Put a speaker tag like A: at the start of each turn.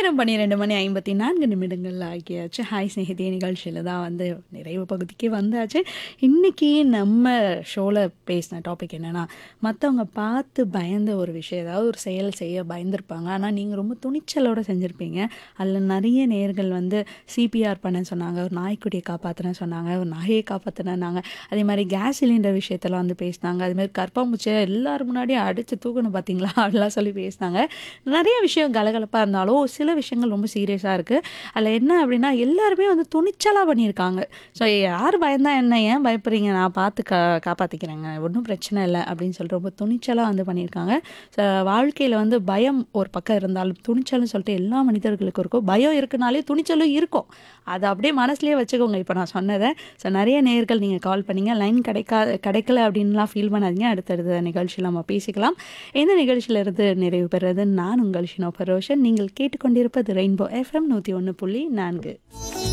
A: நேரம் பன்னிரெண்டு மணி ஐம்பத்தி நான்கு நிமிடங்கள் ஆகியாச்சு ஹாய் ஸ்நேகிதே நிகழ்ச்சியில் தான் வந்து நிறைவு பகுதிக்கே வந்தாச்சு இன்றைக்கி நம்ம ஷோவில் பேசின டாபிக் என்னென்னா மற்றவங்க பார்த்து பயந்த ஒரு விஷயம் ஏதாவது ஒரு செயல் செய்ய பயந்துருப்பாங்க ஆனால் நீங்கள் ரொம்ப துணிச்சலோடு செஞ்சுருப்பீங்க அதில் நிறைய நேர்கள் வந்து சிபிஆர் பண்ண சொன்னாங்க ஒரு நாய்க்குட்டியை காப்பாற்றின சொன்னாங்க ஒரு நகையை காப்பாற்றினாங்க அதே மாதிரி கேஸ் சிலிண்டர் விஷயத்தெல்லாம் வந்து பேசினாங்க அதே மாதிரி கற்பாம்பூச்சியை எல்லாரும் முன்னாடியும் அடித்து தூக்கணும் பார்த்தீங்களா அப்படிலாம் சொல்லி பேசினாங்க நிறைய விஷயம் கலகலப்பாக இருந்தாலும் சில விஷயங்கள் ரொம்ப சீரியஸாக இருக்குது அதில் என்ன அப்படின்னா எல்லாருமே வந்து துணிச்சலாக பண்ணியிருக்காங்க ஸோ யார் பயந்தா என்ன ஏன் பயப்படுறீங்க நான் பார்த்து கா காப்பாற்றிக்கிறேங்க ஒன்றும் பிரச்சனை இல்லை அப்படின்னு சொல்லிட்டு ரொம்ப துணிச்சலாக வந்து பண்ணியிருக்காங்க ஸோ வாழ்க்கையில் வந்து பயம் ஒரு பக்கம் இருந்தாலும் துணிச்சல்னு சொல்லிட்டு எல்லா மனிதர்களுக்கும் இருக்கும் பயம் இருக்குனாலே துணிச்சலும் இருக்கும் அதை அப்படியே மனசுலேயே வச்சுக்கோங்க இப்போ நான் சொன்னதை ஸோ நிறைய நேர்கள் நீங்கள் கால் பண்ணீங்க லைன் கிடைக்கா கிடைக்கல அப்படின்லாம் ஃபீல் பண்ணாதீங்க அடுத்தடுத்த நிகழ்ச்சியில் நம்ம பேசிக்கலாம் எந்த நிகழ்ச்சியிலிருந்து நிறைவு பெறுறது நான் உங்கள் ஷினோ பரோஷன் நீங்கள் கேட்டுக்கொண்டிருப்பது ரெயின்போ எஃப்எம் நூற்றி ஒன்று புள்ளி நான்கு